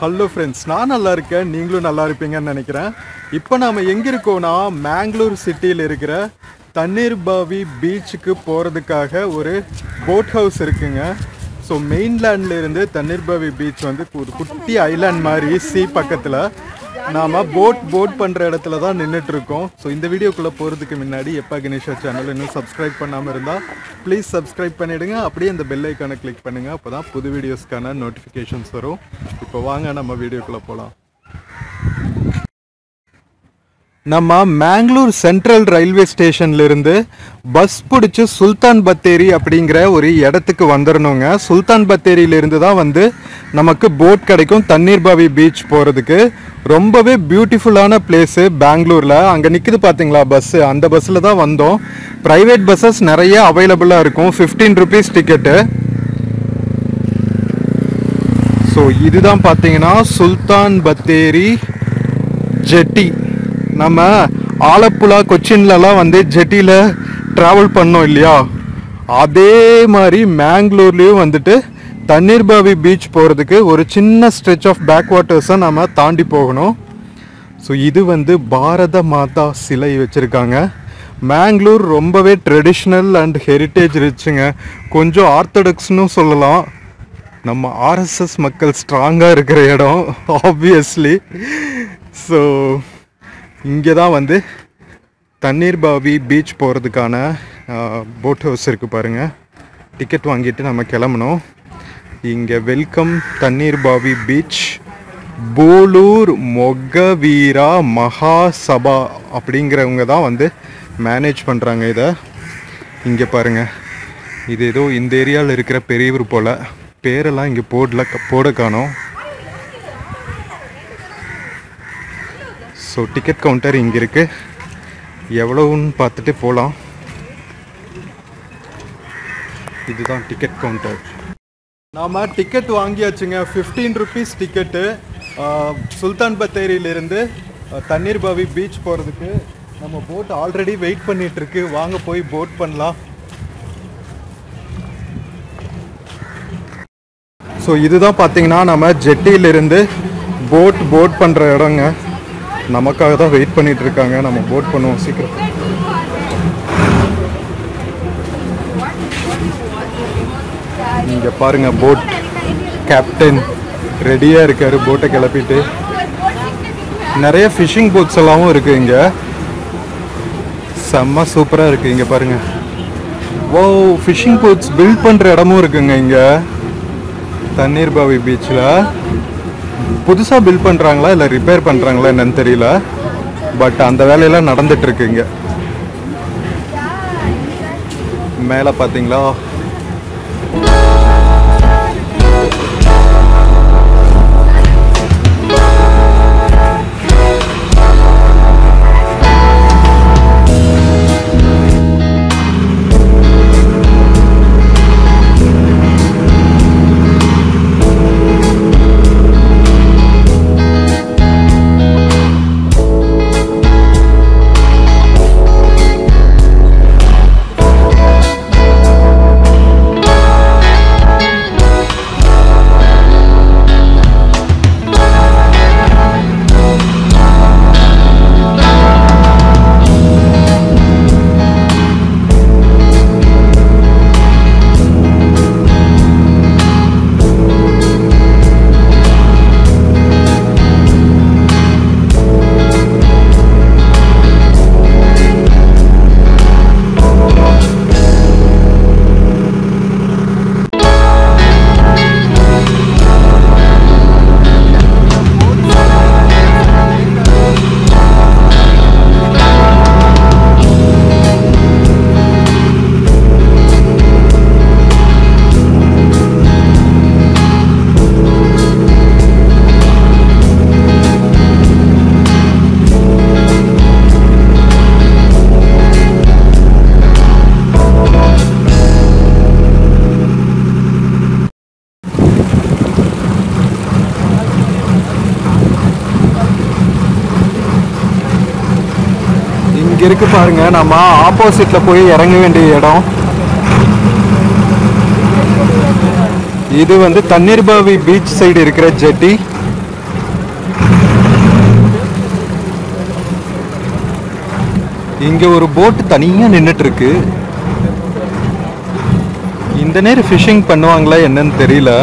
Hello friends நான் நல்லா இருக்கேன் நீங்களும் நல்லா இருப்பீங்கன்னு நினைக்கிறேன் இப்போ நாம் எங்கே இருக்கோம்னா மேங்களூர் சிட்டியில் இருக்கிற தண்ணீர் பாவி பீச்சுக்கு போகிறதுக்காக ஒரு போட் ஹவுஸ் இருக்குங்க ஸோ மெயின்லேண்டில் இருந்து தண்ணீர் பாவி பீச் வந்து ஒரு குட்டி ஐலாண்ட் மாதிரி சி பக்கத்தில் நாம் போட் போட் பண்ணுற இடத்துல தான் நின்றுட்டு இருக்கோம் ஸோ இந்த வீடியோக்குள்ளே போகிறதுக்கு முன்னாடி எப்பா கணேஷா சேனல் இன்னும் சப்ஸ்கிரைப் பண்ணாமல் இருந்தால் ப்ளீஸ் சப்ஸ்கிரைப் பண்ணிவிடுங்க அப்படியே அந்த பெல் ஐக்கானை கிளிக் பண்ணுங்கள் அப்போ தான் புது வீடியோஸ்க்கான நோட்டிஃபிகேஷன்ஸ் வரும் இப்போ வாங்க நம்ம வீடியோக்குள்ளே போகலாம் நம்ம மேங்களூர் சென்ட்ரல் ரயில்வே ஸ்டேஷன்ல இருந்து பஸ் பிடிச்சி சுல்தான் பத்தேரி அப்படிங்கிற ஒரு இடத்துக்கு வந்துடணுங்க சுல்தான் பத்தேரியில இருந்து தான் வந்து நமக்கு போட் கிடைக்கும் தண்ணீர்பாவி பீச் போகிறதுக்கு ரொம்பவே பியூட்டிஃபுல்லான பிளேஸு பெங்களூரில் அங்கே நிற்குது பார்த்தீங்களா பஸ்ஸு அந்த பஸ்ஸில் தான் வந்தோம் ப்ரைவேட் பஸ்ஸஸ் நிறைய அவைலபிளாக இருக்கும் ஃபிஃப்டீன் ருபீஸ் டிக்கெட்டு ஸோ இதுதான் பார்த்தீங்கன்னா சுல்தான் பத்தேரி ஜெட்டி நம்ம ஆலப்புழா கொச்சின்லலாம் வந்து ஜெட்டியில் ட்ராவல் பண்ணோம் இல்லையா அதே மாதிரி மேங்களூர்லேயும் வந்துட்டு தண்ணீர்பாவி பீச் போகிறதுக்கு ஒரு சின்ன ஸ்ட்ரெச் ஆஃப் பேக் வாட்டர்ஸை நம்ம தாண்டி போகணும் ஸோ இது வந்து பாரத மாதா சிலை வச்சுருக்காங்க மேங்களூர் ரொம்பவே ட்ரெடிஷ்னல் அண்ட் ஹெரிட்டேஜ் ரிச்சுங்க கொஞ்சம் ஆர்த்தடாக்ஸ்னு சொல்லலாம் நம்ம ஆர்எஸ்எஸ் மக்கள் ஸ்ட்ராங்காக இருக்கிற இடம் ஆப்வியஸ்லி ஸோ இங்கே தான் வந்து தண்ணீர் பாவி பீச் போகிறதுக்கான போட் ஹவுஸ் இருக்குது பாருங்கள் டிக்கெட் வாங்கிட்டு நம்ம கிளம்பணும் இங்கே வெல்கம் தண்ணீர் பாவி பீச் போலூர் மொகவீரா மகாசபா அப்படிங்கிறவங்க தான் வந்து மேனேஜ் பண்ணுறாங்க இதை இங்கே பாருங்கள் இது ஏதோ இந்த ஏரியாவில் இருக்கிற பெரியவர் போல் பேரெல்லாம் இங்கே போடல போட காணோம் ஸோ டிக்கெட் கவுண்டர் இங்கே இருக்கு எவ்வளோன்னு பார்த்துட்டு போகலாம் இதுதான் டிக்கெட் கவுண்டர் நாம் டிக்கெட் வாங்கியாச்சுங்க ஃபிஃப்டீன் ருபீஸ் டிக்கெட்டு சுல்தான் பத்தேரியிலிருந்து தண்ணீர் பாவி பீச் போகிறதுக்கு நம்ம போட் ஆல்ரெடி வெயிட் பண்ணிட்டு இருக்கு வாங்க போய் போட் பண்ணலாம் ஸோ இதுதான் பார்த்தீங்கன்னா நம்ம ஜெட்டியிலிருந்து போட் போட் பண்ணுற இடங்க நமக்காக தான் வெயிட் பண்ணிட்டு இருக்காங்க நம்ம போட் பண்ணுவோம் சீக்கிரம் இங்க பாருங்க போட் கேப்டன் ரெடியா இருக்காரு போட்டை கிளப்பிட்டு நிறைய ஃபிஷிங் போட்ஸ் எல்லாமும் இருக்கு இங்க செம்ம சூப்பரா இருக்கு இங்க பாருங்க ஓ ஃபிஷிங் போட்ஸ் பில்ட் பண்ற இடமும் இருக்குங்க இங்க தண்ணீர் பாவி பீச்சில் புதுசாக பில்ட் பண்ணுறாங்களா இல்லை ரிப்பேர் பண்ணுறாங்களா என்னன்னு தெரியல பட் அந்த வேலையெல்லாம் நடந்துட்டு இருக்கு இங்க மேலே பார்த்தீங்களா இங்க இருக்கு பாருங்க நம்ம ஆப்போசிட்ல போய் இறங்க வேண்டிய இடம் இது வந்து தண்ணீர்பாவி பீச் சைடு இருக்கிற ஜெட்டி இங்க ஒரு போட் தனியா நின்னுட்டு இருக்கு இந்த நேரம் ஃபிஷிங் பண்ணுவாங்களா என்னன்னு தெரியல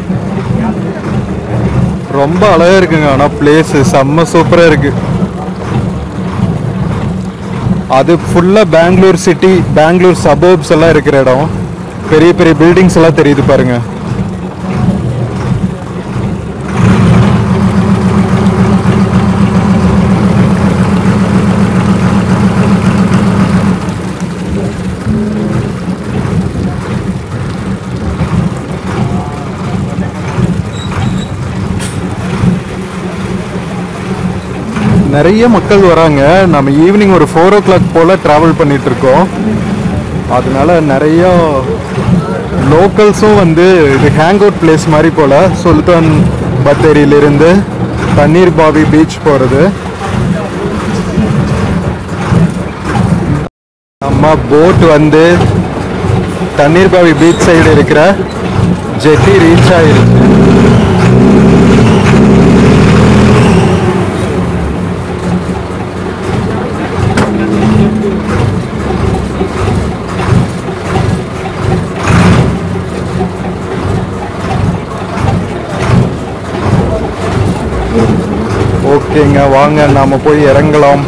ரொம்ப அழகா இருக்குங்க ஆனா பிளேஸ் செம்ம சூப்பரா இருக்கு அது ஃபுல்லா பெங்களூர் சிட்டி பெங்களூர் சபர்ப்ஸ் எல்லாம் இருக்கிற இடம் பெரிய பெரிய பில்டிங்ஸ் எல்லாம் தெரியுது பாருங்க நிறைய மக்கள் வராங்க நம்ம ஈவினிங் ஒரு ஃபோர் ஓ கிளாக் போல் ட்ராவல் பண்ணிட்டு இருக்கோம் அதனால நிறைய லோக்கல்ஸும் வந்து இது ஹேங் அவுட் பிளேஸ் மாதிரி போல் சுல்தான் பத்தேரியிலிருந்து தண்ணீர் பாவி பீச் போகிறது நம்ம போட் வந்து தண்ணீர் பாவி பீச் சைடு இருக்கிற ஜெட்டி ரீச் ஆயிருக்கு ஓகேங்க வாங்க நாம போய் இறங்கலாம்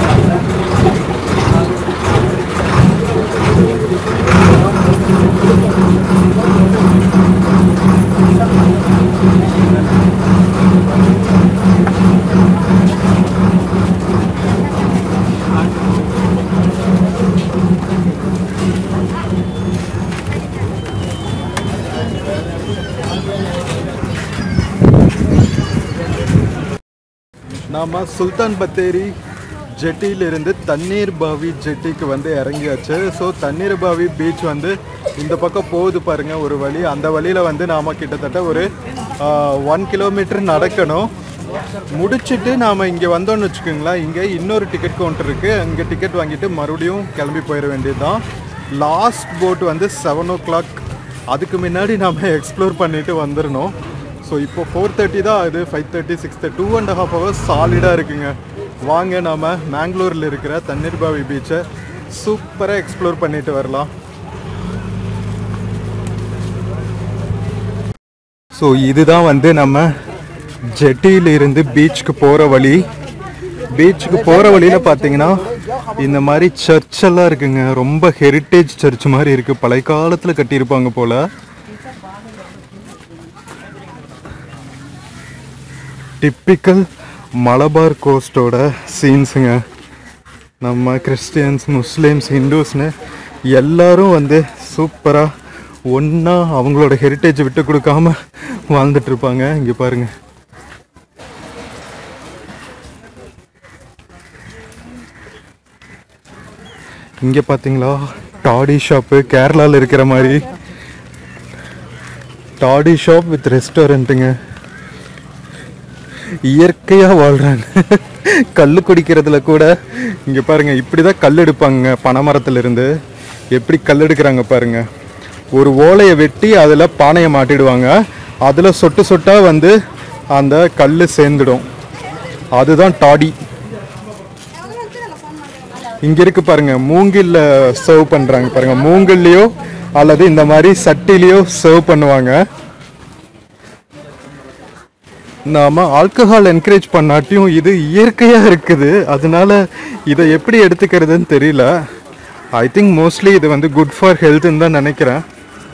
நாம சுல்தான் பத்தேரி ஜெட்டியிலிருந்து தண்ணீர் பாவி ஜெட்டிக்கு வந்து இறங்கியாச்சு ஸோ தண்ணீர் பாவி பீச் வந்து இந்த பக்கம் போகுது பாருங்க ஒரு வழி அந்த வழியில வந்து நாம கிட்டத்தட்ட ஒரு ஒன் கிலோமீட்டர் நடக்கணும் முடிச்சிட்டு நாம இங்க வந்தோம்னு வச்சுக்கோங்களேன் இங்க இன்னொரு டிக்கெட் கவுண்டர் இருக்கு அங்க டிக்கெட் வாங்கிட்டு மறுபடியும் கிளம்பி போயிட வேண்டியதுதான் லாஸ்ட் போட் வந்து செவன் ஓ கிளாக் அதுக்கு முன்னாடி நாம எக்ஸ்ப்ளோர் பண்ணிட்டு வந்துடணும் ஸோ இப்போ ஃபோர் தேர்ட்டி தான் ஆகுது five thirty six thirty two and half hours சாலிடாக இருக்குங்க வாங்க நாம மேங்களூரில் இருக்கிற தண்ணீர்பாவி பீச்சை சூப்பராக எக்ஸ்ப்ளோர் பண்ணிட்டு வரலாம் ஸோ இதுதான் வந்து நம்ம ஜெட்டியில இருந்து பீச்சுக்கு போகிற வழி பீச்சுக்கு போகிற வழியில் பார்த்தீங்கன்னா இந்த மாதிரி சர்ச் எல்லாம் இருக்குங்க ரொம்ப ஹெரிட்டேஜ் சர்ச் மாதிரி இருக்கு பழைய காலத்தில் கட்டியிருப்பாங்க போல டிப்பிக்கல் மலபார் கோஸ்டோட சீன்ஸுங்க நம்ம கிறிஸ்டியன்ஸ் முஸ்லீம்ஸ் ஹிந்துஸ்னு எல்லாரும் வந்து சூப்பராக ஒன்றா அவங்களோட ஹெரிட்டேஜ் விட்டு கொடுக்காம வாழ்ந்துட்டு இருப்பாங்க இங்கே பாருங்க இங்கே பார்த்தீங்களா டாடி ஷாப்பு கேரளாவில் இருக்கிற மாதிரி டாடி ஷாப் வித் ரெஸ்டாரண்ட்டுங்க இயற்கையாக வாழ்கிறாங்க கல் குடிக்கிறதுல கூட இங்கே பாருங்க இப்படி தான் கல் எடுப்பாங்க பனைமரத்துல இருந்து எப்படி கல் எடுக்கிறாங்க பாருங்க ஒரு ஓலையை வெட்டி அதில் பானையை மாட்டிடுவாங்க அதில் சொட்டு சொட்டாக வந்து அந்த கல் சேர்ந்துடும் அதுதான் டாடி இங்க இருக்கு பாருங்க மூங்கில்ல சர்வ் பண்றாங்க பாருங்க மூங்கில்லையோ அல்லது இந்த மாதிரி சட்டிலையோ சர்வ் பண்ணுவாங்க நாம ஆல்கஹால் என்கரேஜ் பண்ணாட்டியும் இது இயற்கையா இருக்குது அதனால இதை எப்படி எடுத்துக்கிறதுன்னு தெரியல ஐ திங்க் மோஸ்ட்லி இது வந்து குட் ஃபார் ஹெல்த்னு தான் நினைக்கிறேன்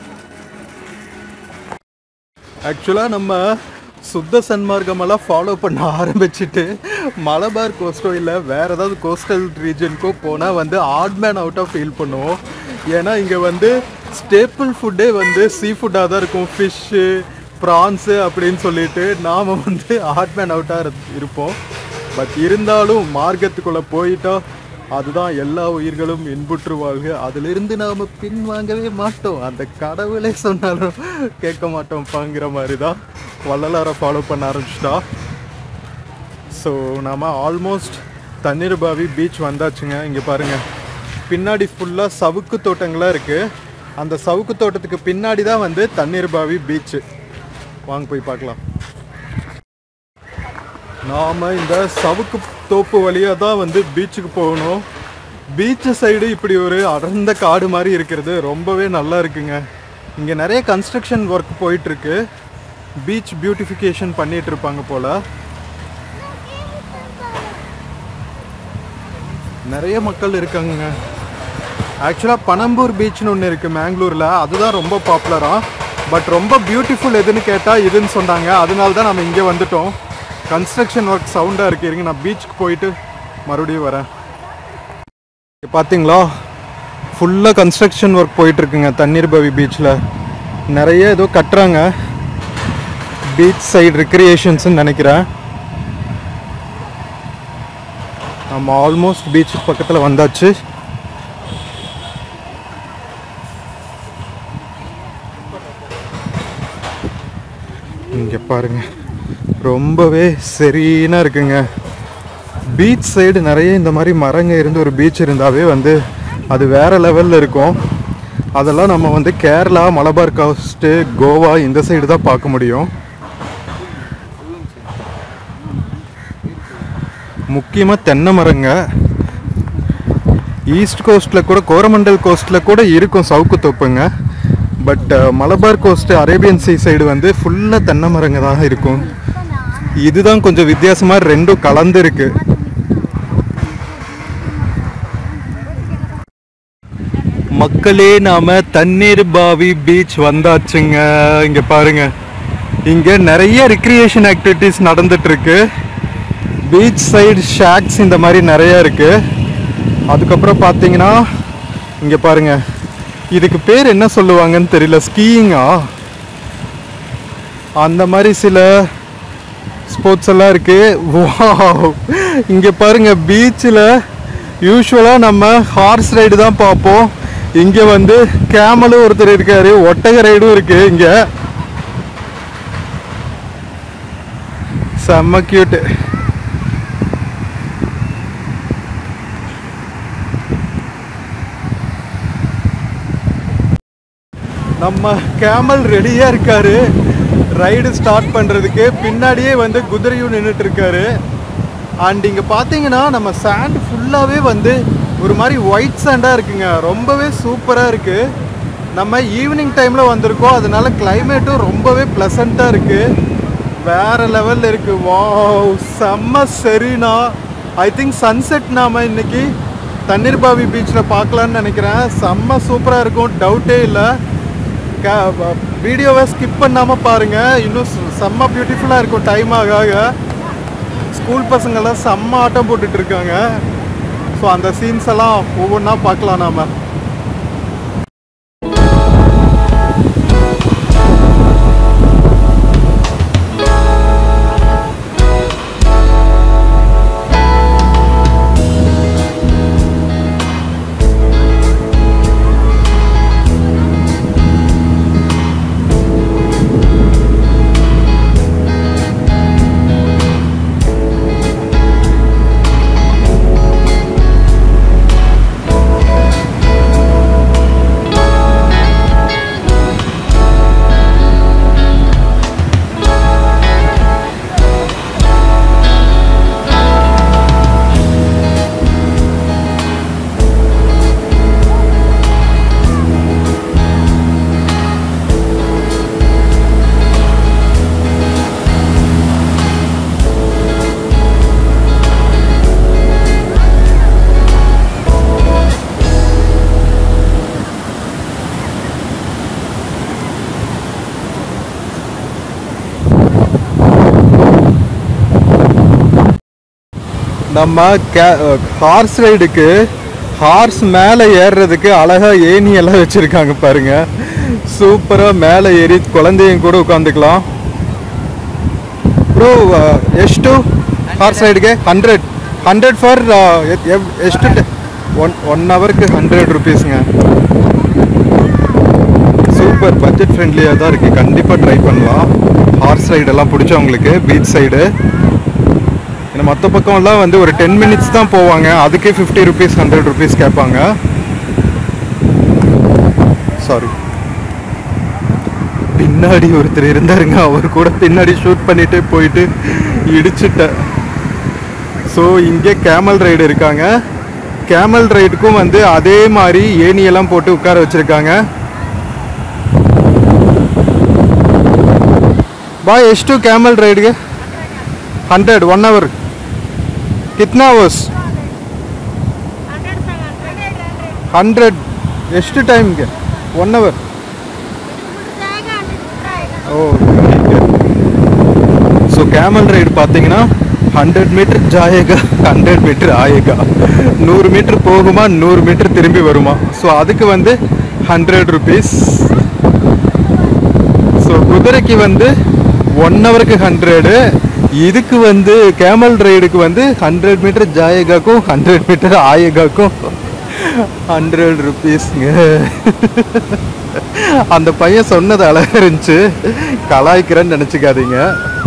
ஆக்சுவலாக நம்ம சுத்த சன்மார்க்கமெல்லாம் ஃபாலோ பண்ண ஆரம்பிச்சுட்டு மலபார் கோஸ்டோ இல்லை வேறு ஏதாவது கோஸ்டல் ரீஜனுக்கோ போனால் வந்து ஆட் மேன் அவுட்டாக ஃபீல் பண்ணுவோம் ஏன்னா இங்கே வந்து ஸ்டேப்பிள் ஃபுட்டே வந்து சீ ஃபுட்டாக தான் இருக்கும் ஃபிஷ்ஷு ப்ரான்ஸு அப்படின்னு சொல்லிட்டு நாம் வந்து ஆட் மேன் அவுட்டாக இருப்போம் பட் இருந்தாலும் மார்க்கத்துக்குள்ளே போயிட்டா அதுதான் எல்லா உயிர்களும் இன்புற்று வாழ்க அதிலிருந்து நாம் பின்வாங்கவே மாட்டோம் அந்த கடவுளே சொன்னாலும் கேட்க மாட்டோம்ப்பாங்கிற மாதிரி தான் வள்ளலாரை ஃபாலோ பண்ண ஆரம்பிச்சிட்டா ஸோ நாம் ஆல்மோஸ்ட் தண்ணீர் பாவி பீச் வந்தாச்சுங்க இங்கே பாருங்கள் பின்னாடி ஃபுல்லாக சவுக்கு தோட்டங்களாக இருக்குது அந்த சவுக்கு தோட்டத்துக்கு பின்னாடி தான் வந்து தண்ணீர் பாவி பீச்சு வாங்க போய் பார்க்கலாம் நாம் இந்த சவுக்கு தோப்பு வழியாக தான் வந்து பீச்சுக்கு போகணும் பீச் சைடு இப்படி ஒரு அடர்ந்த காடு மாதிரி இருக்கிறது ரொம்பவே நல்லா இருக்குங்க இங்கே நிறைய கன்ஸ்ட்ரக்ஷன் ஒர்க் போயிட்டு இருக்கு பீச் பியூட்டிஃபிகேஷன் பண்ணிட்டு இருப்பாங்க போல நிறைய மக்கள் இருக்காங்க ஆக்சுவலாக பனம்பூர் பீச்னு ஒன்று இருக்குது மேங்களூரில் அதுதான் ரொம்ப பாப்புலராக பட் ரொம்ப பியூட்டிஃபுல் எதுன்னு கேட்டால் இதுன்னு சொன்னாங்க அதனால தான் நம்ம இங்கே வந்துட்டோம் கன்ஸ்ட்ரக்ஷன் ஒர்க் சவுண்டாக இருக்கு இருங்க நான் பீச்சுக்கு போயிட்டு மறுபடியும் வரேன் இங்க பார்த்தீங்களா ஃபுல்லாக கன்ஸ்ட்ரக்ஷன் ஒர்க் போயிட்டுருக்குங்க தண்ணீர் பவி பீச்சில் நிறைய ஏதோ கட்டுறாங்க பீச் சைடு ரெக்ரியேஷன்ஸ்னு நினைக்கிறேன் நம்ம ஆல்மோஸ்ட் பீச்சுக்கு பக்கத்தில் வந்தாச்சு இங்கே பாருங்க ரொம்பவே செரீனாக இருக்குங்க பீச் சைடு நிறைய இந்த மாதிரி மரங்க இருந்து ஒரு பீச் இருந்தாவே வந்து அது வேற லெவலில் இருக்கும் அதெல்லாம் நம்ம வந்து கேரளா மலபார் கோஸ்ட்டு கோவா இந்த சைடு தான் பார்க்க முடியும் முக்கியமாக தென்னை மரங்க ஈஸ்ட் கோஸ்ட்டில் கூட கோரமண்டல் கோஸ்ட்டில் கூட இருக்கும் சவுக்கு தோப்புங்க but Malabar coast Arabian sea side வந்து ஃபுல்லாக தென்னை மரங்க தான் இருக்கும் இதுதான் கொஞ்சம் வித்தியாசமாக ரெண்டும் கலந்து இருக்கு மக்களே நாம தண்ணீர் பாவி பீச் வந்தாச்சுங்க இங்க பாருங்க இங்க நிறைய ரிக்ரியேஷன் ஆக்டிவிட்டிஸ் நடந்துட்டு இருக்கு பீச் சைடு ஷாக்ஸ் இந்த மாதிரி நிறைய இருக்கு அதுக்கப்புறம் பார்த்தீங்கன்னா இங்க பாருங்க இதுக்கு பேர் என்ன சொல்லுவாங்கன்னு தெரியல ஸ்கீயிங்கா அந்த மாதிரி சில ஸ்போர்ட்ஸ் எல்லாம் இருக்கு வாவ் இங்க பாருங்க பீச்சில் யூஸ்வலாக நம்ம ஹார்ஸ் ரைடு தான் பார்ப்போம் இங்க வந்து கேமலும் ஒருத்தர் இருக்காரு ஒட்டக ரைடும் இருக்கு இங்க செம்ம கியூட் நம்ம கேமல் ரெடியா இருக்காரு ரைடு ஸ்டார்ட் பண்றதுக்கு பின்னாடியே வந்து குதிரையும் நின்றுட்டு இருக்காரு அண்ட் இங்க பாத்தீங்கன்னா நம்ம சாண்ட் ஃபுல்லாவே வந்து ஒரு மாதிரி ஒயிட் சாண்டா இருக்குங்க ரொம்பவே சூப்பரா இருக்கு நம்ம ஈவினிங் டைம்ல வந்திருக்கோம் அதனால கிளைமேட்டும் ரொம்பவே ப்ளசண்டா இருக்கு வேற லெவல்ல இருக்கு வாவ் செம்ம சரினா ஐ திங்க் சன்செட் நாம இன்னைக்கு தண்ணீர் பாவி பீச்சில் பார்க்கலான்னு நினைக்கிறேன் செம்ம சூப்பராக இருக்கும் டவுட்டே இல்லை வீடியோவை ஸ்கிப் பண்ணாமல் பாருங்கள் இன்னும் செ- செம்ம பியூட்டிஃபுல்லாக இருக்கும் டைம் ஆக ஆக ஸ்கூல் பசங்கள்லாம் செம்ம ஆட்டம் போட்டுட்டு இருக்காங்க ஸோ அந்த சீன்ஸ் எல்லாம் ஒவ்வொன்றா பார்க்கலாம் நாம நம்ம ஹார்ஸ் ரைடுக்கு ஹார்ஸ் மேலே ஏறுறதுக்கு அழகா ஏணி எல்லாம் வச்சிருக்காங்க பாருங்க சூப்பரா மேலே ஏறி குழந்தையும் கூட உட்காந்துக்கலாம் ப்ரோ ಎಷ್ಟು ಹಾರ್ಸ್ ರೈಡ್ಗೆ ಹಂಡ್ರೆಡ್ ಹಂಡ್ರೆಡ್ ಫಾರ್ ಎಷ್ಟು ஒன் ஒன் ஹவருக்கு ஹண்ட்ரட் ருபீஸுங்க சூப்பர் பட்ஜெட் ஃப்ரெண்ட்லியாக தான் இருக்குது கண்டிப்பாக ட்ரை பண்ணலாம் ஹார்ஸ் ரைடெல்லாம் பிடிச்சவங்களுக்கு பீச் சைடு ஏன்னா மற்ற பக்கம்லாம் வந்து ஒரு டென் மினிட்ஸ் தான் போவாங்க அதுக்கே ஃபிஃப்டி ருபீஸ் ஹண்ட்ரட் ருபீஸ் கேட்பாங்க சாரி பின்னாடி ஒருத்தர் இருந்தாருங்க அவர் கூட பின்னாடி ஷூட் பண்ணிட்டு போயிட்டு இடிச்சிட்டேன் ஸோ இங்கே கேமல் ரைடு இருக்காங்க கேமல் ரைடுக்கும் வந்து அதே மாதிரி ஏணியெல்லாம் போட்டு உட்கார வச்சிருக்காங்க ಬಾಯ್ ಎಷ್ಟು ಕ್ಯಾಮಲ್ ರೈಡ್ಗೆ ಹಂಡ್ರೆಡ್ ಒನ್ ಅವರ್ ಕಿತ್ನಾ ಅವರ್ಸ್ ಹಂಡ್ರೆಡ್ ಎಷ್ಟು ಟೈಮ್ಗೆ one hour oh so camel ride பார்த்தீங்கன்னா ஹண்ட்ரட் மீட்டர் ஜாயேகா ஹண்ட்ரட் மீட்டர் ஆயேகா நூறு மீட்டர் போகுமா நூறு மீட்டர் திரும்பி வருமா ஸோ அதுக்கு வந்து ஹண்ட்ரட் ருபீஸ் ஸோ குதிரைக்கு வந்து ஒன் ஹவருக்கு ஹண்ட்ரடு இதுக்கு வந்து கேமல் ரைடுக்கு வந்து ஹண்ட்ரட் மீட்டர் ஜாயேகாக்கும் ஹண்ட்ரட் மீட்டர் ஆயேகாக்கும் ஹண்ட்ரட் ருபீஸ்ங்க அந்த பையன் சொன்னது அழகா இருந்துச்சு கலாய்க்கிறேன்னு நினச்சிக்காதீங்க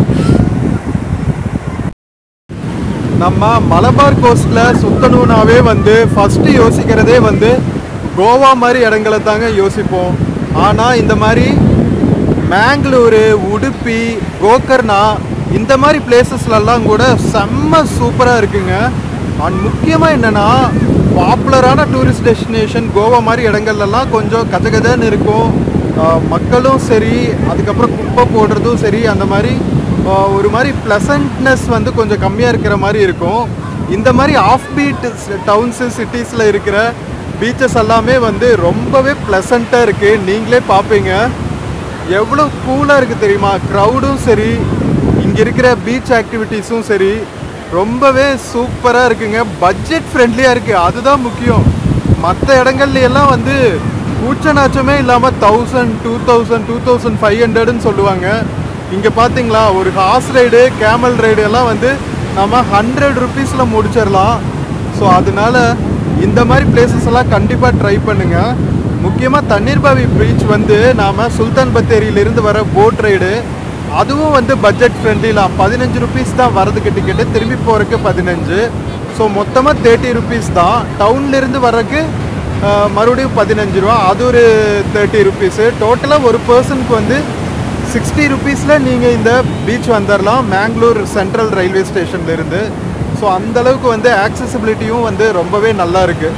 நம்ம மலபார் கோஸ்ட்ல சுத்தணும்னாவே வந்து ஃபர்ஸ்ட் யோசிக்கிறதே வந்து கோவா மாதிரி இடங்களை தாங்க யோசிப்போம் ஆனால் இந்த மாதிரி மேங்களூரு உடுப்பி கோகர்னா இந்த மாதிரி பிளேசஸ்லலாம் கூட செம்ம சூப்பராக இருக்குங்க அண்ட் முக்கியமாக என்னென்னா பாப்புலரான டூரிஸ்ட் டெஸ்டினேஷன் கோவா மாதிரி இடங்கள்லாம் கொஞ்சம் கஜகஜன்னு இருக்கும் ஆஹ் மக்களும் சரி அதுக்கப்புறம் குப்பை போடுறதும் சரி அந்த மாதிரி ஆஹ் ஒரு மாதிரி ப்ளசன்ட்னஸ் வந்து கொஞ்சம் கம்மியாக இருக்கிற மாதிரி இருக்கும் இந்த மாதிரி ஆஃப் பீட் டவுன்ஸு சிட்டிஸில் இருக்கிற பீச்சஸ் எல்லாமே வந்து ரொம்பவே ப்ளசண்ட்டாக இருக்குது நீங்களே பார்ப்பீங்க எவ்வளோ கூலாக இருக்குது தெரியுமா க்ரௌடும் சரி இங்கே இருக்கிற பீச் ஆக்டிவிட்டீஸும் சரி ரொம்பவே சூப்பராக இருக்குங்க பட்ஜெட் ஃப்ரெண்ட்லியாக இருக்குது அதுதான் முக்கியம் மற்ற இடங்கள்ல எல்லாம் வந்து கூச்ச நாச்சமே இல்லாமல் thousand two thousand two thousand five ஹண்ட்ரட்னு சொல்லுவாங்க இங்கே பார்த்தீங்களா ஒரு ஹார்ஸ் ரைடு கேமல் ரைடு எல்லாம் வந்து நம்ம ஹண்ட்ரட் ருபீஸில் முடிச்சிடலாம் ஸோ அதனால இந்த மாதிரி பிளேசஸ் எல்லாம் கண்டிப்பாக ட்ரை பண்ணுங்க முக்கியமாக தண்ணீர்பாவி பீச் வந்து நாம் சுல்தான் பத்தேரியிலிருந்து வர போட் ரைடு அதுவும் வந்து பட்ஜெட் ஃப்ரெண்ட்லிலாம் பதினஞ்சு ருபீஸ் தான் வரதுக்கு டிக்கெட்டு திரும்பி போகிறதுக்கு பதினஞ்சு ஸோ மொத்தமாக தேர்ட்டி ருபீஸ் தான் டவுன்லேருந்து வர்றதுக்கு அஹ், மறுபடியும் பதினஞ்சு ரூபா அது ஒரு தேர்ட்டி ருபீஸு டோட்டலாக ஒரு பர்சனுக்கு வந்து சிக்ஸ்டி ருபீஸில் நீங்கள் இந்த பீச் வந்துடலாம் மேங்களூர் சென்ட்ரல் ரயில்வே ஸ்டேஷன்லேருந்து ஸோ அந்தளவுக்கு வந்து ஆக்சசிபிலிட்டியும் வந்து ரொம்பவே நல்லா இருக்குது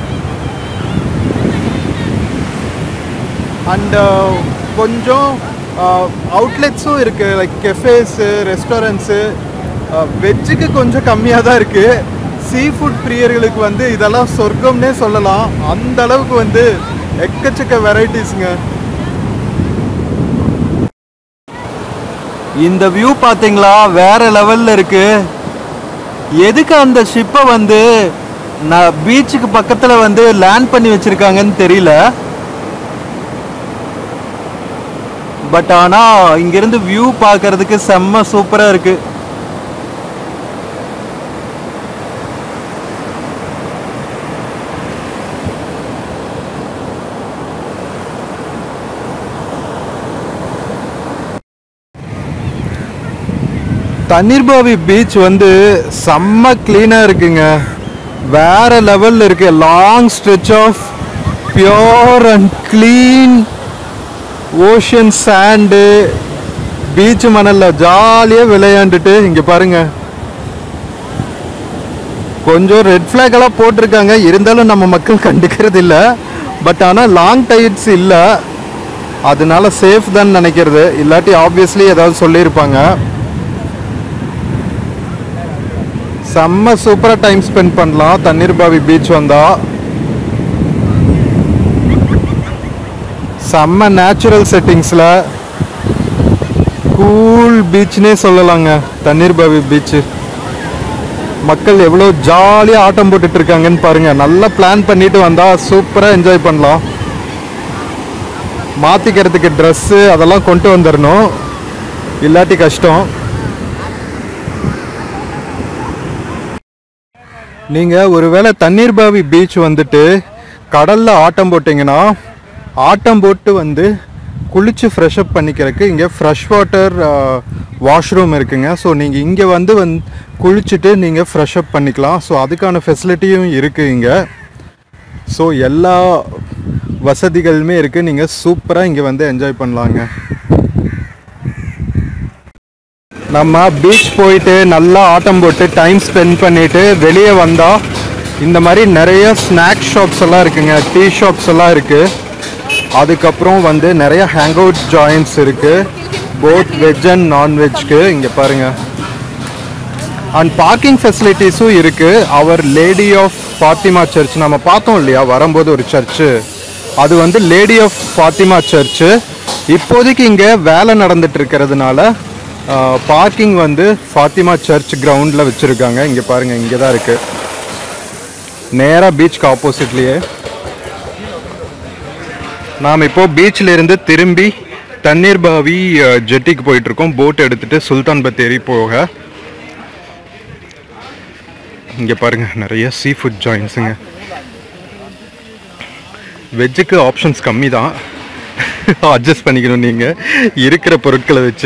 அண்ட் கொஞ்சம் அவுட்லெட்ஸும் இருக்குது லைக் கெஃபேஸு ரெஸ்டாரண்ட்ஸு வெஜ்ஜுக்கு கொஞ்சம் கம்மியாக தான் இருக்குது சீ ஃபுட் பிரியர்களுக்கு வந்து இதெல்லாம் சொர்க்கம்னே சொல்லலாம் அந்த அளவுக்கு வந்து எக்கச்சக்க வெரைட்டிஸுங்க இந்த வியூ பார்த்தீங்களா வேற லெவலில் இருக்கு எதுக்கு அந்த ஷிப்பை வந்து நான் பீச்சுக்கு பக்கத்தில் வந்து லேண்ட் பண்ணி வச்சிருக்காங்கன்னு தெரியல பட் ஆனால் இங்கேருந்து வியூ பார்க்கறதுக்கு செம்ம சூப்பராக இருக்கு தண்ணீர்பாவி பீச் வந்து செம்ம க்ளீனாக இருக்குங்க வேற லெவலில் இருக்கு long stretch of pure and clean ocean sand beach மணலில் ஜாலியாக விளையாண்டுட்டு இங்கே பாருங்க கொஞ்சம் ரெட் ஃப்ளாக் எல்லாம் போட்டிருக்காங்க இருந்தாலும் நம்ம மக்கள் கண்டுக்கிறது இல்லை பட் ஆனால் லாங் டைட்ஸ் இல்லை அதனால சேஃப் தான் நினைக்கிறது இல்லாட்டி ஆப்வியஸ்லி ஏதாவது சொல்லியிருப்பாங்க செம்ம சூப்பராக டைம் ஸ்பெண்ட் பண்ணலாம் தண்ணீர்பாவி பீச் வந்தா செம்ம நேச்சுரல் செட்டிங்ஸில் கூல் பீச்னே சொல்லலாங்க தண்ணீர்பாவி பீச்சு மக்கள் எவ்வளோ ஜாலியாக ஆட்டம் போட்டுட்டு இருக்காங்கன்னு பாருங்க நல்லா பிளான் பண்ணிட்டு வந்தா சூப்பராக என்ஜாய் பண்ணலாம் மாற்றிக்கிறதுக்கு ட்ரெஸ்ஸு அதெல்லாம் கொண்டு வந்துடணும் இல்லாட்டி கஷ்டம் நீங்கள் ஒருவேளை தண்ணீர்பாவி பீச் வந்துட்டு கடலில் ஆட்டம் போட்டிங்கன்னா ஆட்டம் போட்டு வந்து குளிச்சு ஃப்ரெஷ் அப் பண்ணிக்கிறதுக்கு இங்கே ஃப்ரெஷ் வாட்டர் வாஷ்ரூம் இருக்குங்க ஸோ நீங்கள் இங்கே வந்து வந் குளிச்சுட்டு நீங்கள் ஃப்ரெஷ் அப் பண்ணிக்கலாம் ஸோ அதுக்கான ஃபெசிலிட்டியும் இருக்குது இங்கே ஸோ எல்லா வசதிகளுமே இருக்குது நீங்கள் சூப்பராக இங்கே வந்து என்ஜாய் பண்ணலாங்க நம்ம பீச் போயிட்டு நல்லா ஆட்டம் போட்டு டைம் ஸ்பெண்ட் பண்ணிட்டு வெளியே வந்தால் இந்த மாதிரி நிறைய ஸ்நாக் ஷாப்ஸ் எல்லாம் இருக்குங்க டீ ஷாப்ஸ் எல்லாம் இருக்கு அதுக்கப்புறம் வந்து நிறைய ஹேங் அவுட் ஜாயின்ஸ் இருக்கு போத் வெஜ் அண்ட் நான்வெஜ்க்கு இங்கே பாருங்க அண்ட் பார்க்கிங் ஃபெசிலிட்டிஸும் இருக்கு our lady of Fatima church நம்ம பார்த்தோம் இல்லையா வரும்போது ஒரு சர்ச்சு அது வந்து லேடி ஆஃப் ஃபாத்திமா சர்ச்சு இப்போதைக்கு இங்கே வேலை நடந்துட்டு இருக்கிறதுனால பார்க்கிங் வந்து ஃபாத்திமா சர்ச் கிரவுண்டில் வச்சுருக்காங்க இங்கே பாருங்கள் இங்கே தான் இருக்குது நேராக பீச்சுக்கு ஆப்போசிட்லேயே நாம் இப்போ பீச்சில் இருந்து திரும்பி தண்ணீர் பாவி அஹ், ஜெட்டிக்கு போயிட்டு இருக்கோம் போட் எடுத்துட்டு சுல்தான் பத்தேரி போக இங்கே பாருங்க நிறைய சீ ஃபுட் ஜாயின்ஸுங்க வெஜ்ஜுக்கு ஆப்ஷன்ஸ் கம்மி தான் அட்ஜஸ்ட் பண்ணிக்கணும் நீங்கள் இருக்கிற பொருட்களை வச்சு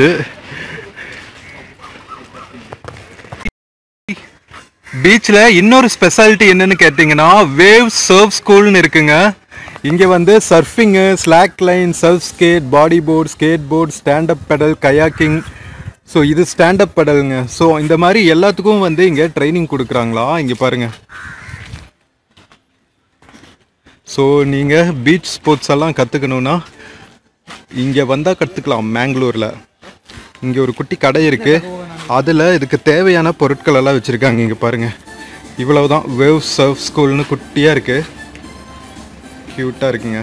பீச்சில் இன்னொரு ஸ்பெஷாலிட்டி என்னன்னு கேட்டிங்கன்னா வேவ் சர்வ் ஸ்கூல்னு இருக்குங்க இங்கே வந்து surfing slack line surf skate body board skate board stand up paddle kayaking so இது ஸ்டாண்டப் பெடலுங்க ஸோ இந்த மாதிரி எல்லாத்துக்கும் வந்து இங்கே ட்ரைனிங் கொடுக்குறாங்களா இங்கே பாருங்க ஸோ நீங்கள் பீச் ஸ்போர்ட்ஸ் எல்லாம் கற்றுக்கணுன்னா இங்கே வந்தால் கற்றுக்கலாம் மேங்களூரில் இங்கே ஒரு குட்டி கடை இருக்குது அதில் இதுக்கு தேவையான பொருட்கள் எல்லாம் வச்சுருக்காங்க இங்கே பாருங்கள் இவ்வளவுதான் வேவ் சர்ஃப் ஸ்கூல்னு குட்டியாக இருக்குது க்யூட்டாக இருக்குங்க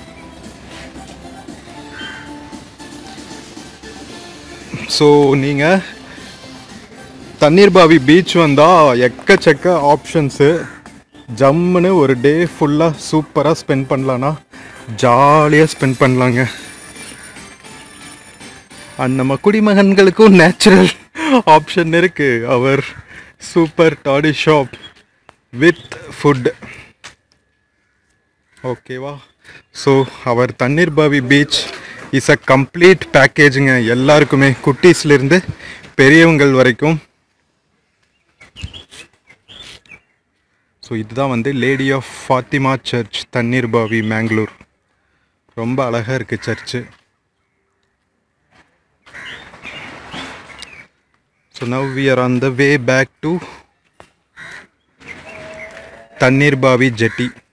ஸோ நீங்கள் தண்ணீர் பாவி பீச் வந்தால் எக்கச்சக்க ஆப்ஷன்ஸு ஜம்முன்னு ஒரு டே ஃபுல்லாக சூப்பராக ஸ்பெண்ட் பண்ணலான்னா ஜாலியாக ஸ்பெண்ட் பண்ணலாங்க அண்ட் நம்ம குடிமகன்களுக்கும் நேச்சுரல் ஆப்ஷன் இருக்கு our super toddy shop with food ஓகேவா so our Tannirbhavi beach is a complete பேக்கேஜுங்க எல்லாருக்குமே குட்டீஸ்லேருந்து பெரியவங்கள் வரைக்கும் ஸோ இதுதான் வந்து லேடி ஆஃப் ஃபாத்திமா சர்ச் தண்ணீர் பாவி மேங்களூர் ரொம்ப அழகாக இருக்குது church So now we are on the way back to Tannir Bavi Jetty.